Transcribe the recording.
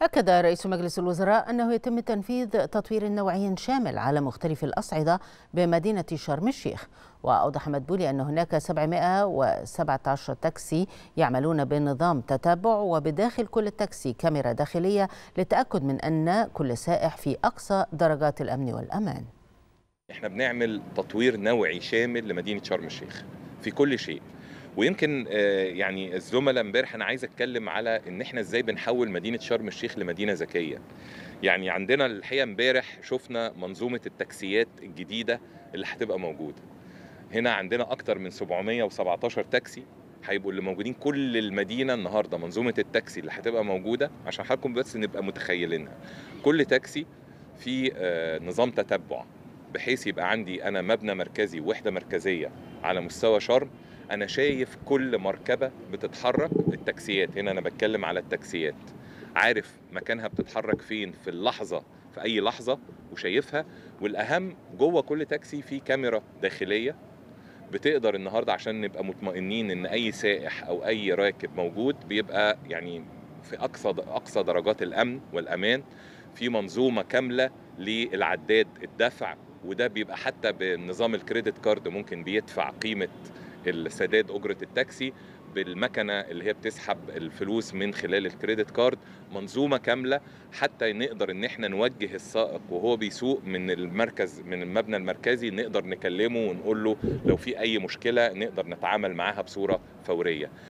أكد رئيس مجلس الوزراء أنه يتم تنفيذ تطوير نوعي شامل على مختلف الأصعدة بمدينة شرم الشيخ وأوضح مدبولي أن هناك 717 تاكسي يعملون بنظام تتبع وبداخل كل تاكسي كاميرا داخلية للتأكد من أن كل سائح في أقصى درجات الأمن والأمان احنا بنعمل تطوير نوعي شامل لمدينة شرم الشيخ في كل شيء ويمكن يعني الزملاء امبارح انا عايز اتكلم على ان احنا ازاي بنحول مدينه شرم الشيخ لمدينه ذكيه يعني عندنا الحقيقه امبارح شفنا منظومه التاكسيات الجديده اللي هتبقى موجوده هنا عندنا اكتر من 717 تاكسي هيبقوا اللي موجودين كل المدينه النهارده منظومه التاكسي اللي هتبقى موجوده عشان حضراتكم بس نبقى متخيلينها كل تاكسي في نظام تتبع بحيث يبقى عندي انا مبنى مركزي وحده مركزيه على مستوى شرم انا شايف كل مركبه بتتحرك التاكسيات هنا انا بتكلم على التاكسيات عارف مكانها بتتحرك فين في اللحظه في اي لحظه وشايفها والاهم جوه كل تاكسي في كاميرا داخليه بتقدر النهارده عشان نبقى مطمئنين ان اي سائح او اي راكب موجود بيبقى يعني في اقصى اقصى درجات الامن والامان في منظومه كامله للعداد الدفع وده بيبقى حتى بنظام الكريدت كارد ممكن بيدفع قيمه السداد اجره التاكسي بالمكنه اللي هي بتسحب الفلوس من خلال الكريدت كارد منظومه كامله حتى نقدر ان احنا نوجه السائق وهو بيسوق من المركز من المبنى المركزي نقدر نكلمه ونقول له لو في اي مشكله نقدر نتعامل معاها بصوره فوريه